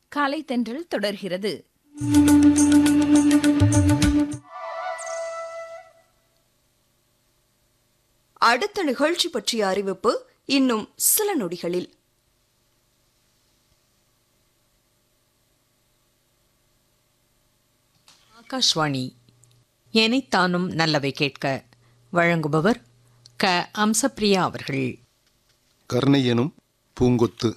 காலை தென்றல் தொடர்கிறது அடுத்த நிகழ்ச்சி பற்றிய அறிவிப்பு இன்னும் சில நொடிகளில் ஆகாஷ்வாணி எனைத்தானும் நல்லவை கேட்க வழங்குபவர் க அம்சப்பிரியா அவர்கள் கருணை எனும் பூங்கொத்து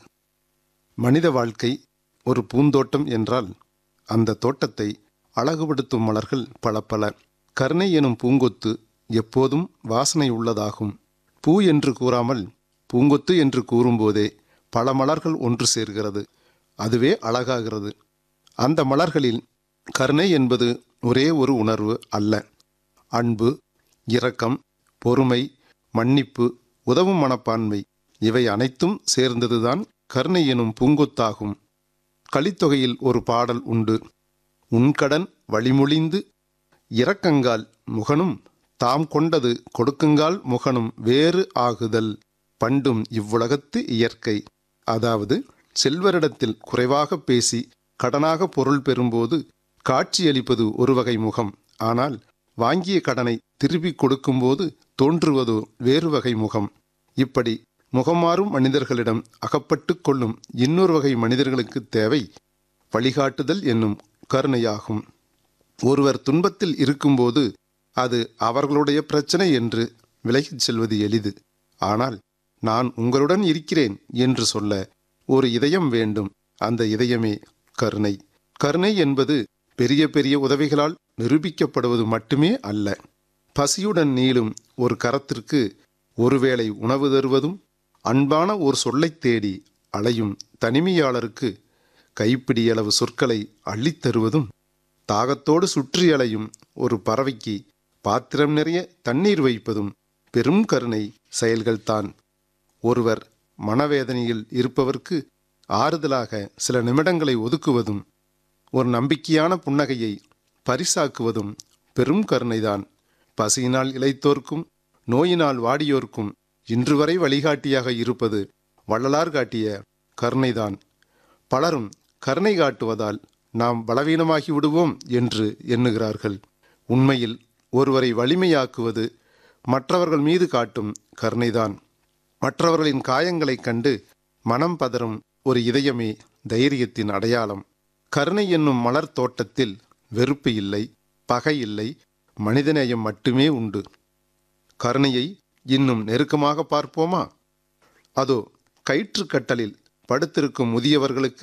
மனித வாழ்க்கை ஒரு பூந்தோட்டம் என்றால் அந்த தோட்டத்தை அழகுபடுத்தும் மலர்கள் பல பல கருணை எனும் பூங்கொத்து எப்போதும் வாசனை உள்ளதாகும் பூ என்று கூறாமல் பூங்கொத்து என்று கூறும்போதே பல மலர்கள் ஒன்று சேர்கிறது அதுவே அழகாகிறது அந்த மலர்களில் கருணை என்பது ஒரே ஒரு உணர்வு அல்ல அன்பு இரக்கம் பொறுமை மன்னிப்பு உதவும் மனப்பான்மை இவை அனைத்தும் சேர்ந்ததுதான் கருணை எனும் பூங்கொத்தாகும் கலித்தொகையில் ஒரு பாடல் உண்டு உன்கடன் வழிமொழிந்து இரக்கங்கால் முகனும் தாம் கொண்டது கொடுக்குங்கால் முகனும் வேறு ஆகுதல் பண்டும் இவ்வுலகத்து இயற்கை அதாவது செல்வரிடத்தில் குறைவாக பேசி கடனாக பொருள் பெறும்போது காட்சியளிப்பது ஒரு வகை முகம் ஆனால் வாங்கிய கடனை திருப்பிக் கொடுக்கும்போது தோன்றுவதோ வேறு வகை முகம் இப்படி முகமாறும் மனிதர்களிடம் அகப்பட்டு கொள்ளும் இன்னொரு வகை மனிதர்களுக்கு தேவை வழிகாட்டுதல் என்னும் கருணையாகும் ஒருவர் துன்பத்தில் இருக்கும்போது அது அவர்களுடைய பிரச்சனை என்று விலகிச் செல்வது எளிது ஆனால் நான் உங்களுடன் இருக்கிறேன் என்று சொல்ல ஒரு இதயம் வேண்டும் அந்த இதயமே கருணை கருணை என்பது பெரிய பெரிய உதவிகளால் நிரூபிக்கப்படுவது மட்டுமே அல்ல பசியுடன் நீளும் ஒரு கரத்திற்கு ஒருவேளை உணவு தருவதும் அன்பான ஒரு சொல்லைத் தேடி அலையும் தனிமையாளருக்கு கைப்பிடியளவு சொற்களை அள்ளித் தருவதும் தாகத்தோடு சுற்றி அலையும் ஒரு பறவைக்கு பாத்திரம் நிறைய தண்ணீர் வைப்பதும் பெரும் கருணை செயல்கள்தான் ஒருவர் மனவேதனையில் இருப்பவர்க்கு ஆறுதலாக சில நிமிடங்களை ஒதுக்குவதும் ஒரு நம்பிக்கையான புன்னகையை பரிசாக்குவதும் பெரும் கருணைதான் பசியினால் இளைத்தோர்க்கும் நோயினால் வாடியோர்க்கும் இன்று வரை வழிகாட்டியாக இருப்பது வள்ளலார் காட்டிய கருணைதான் பலரும் கருணை காட்டுவதால் நாம் பலவீனமாகி விடுவோம் என்று எண்ணுகிறார்கள் உண்மையில் ஒருவரை வலிமையாக்குவது மற்றவர்கள் மீது காட்டும் கருணைதான் மற்றவர்களின் காயங்களைக் கண்டு மனம் பதறும் ஒரு இதயமே தைரியத்தின் அடையாளம் கருணை என்னும் மலர் தோட்டத்தில் வெறுப்பு இல்லை பகை இல்லை மனிதநேயம் மட்டுமே உண்டு கருணையை இன்னும் நெருக்கமாக பார்ப்போமா அதோ கயிற்றுக்கட்டலில் படுத்திருக்கும் முதியவர்களுக்கு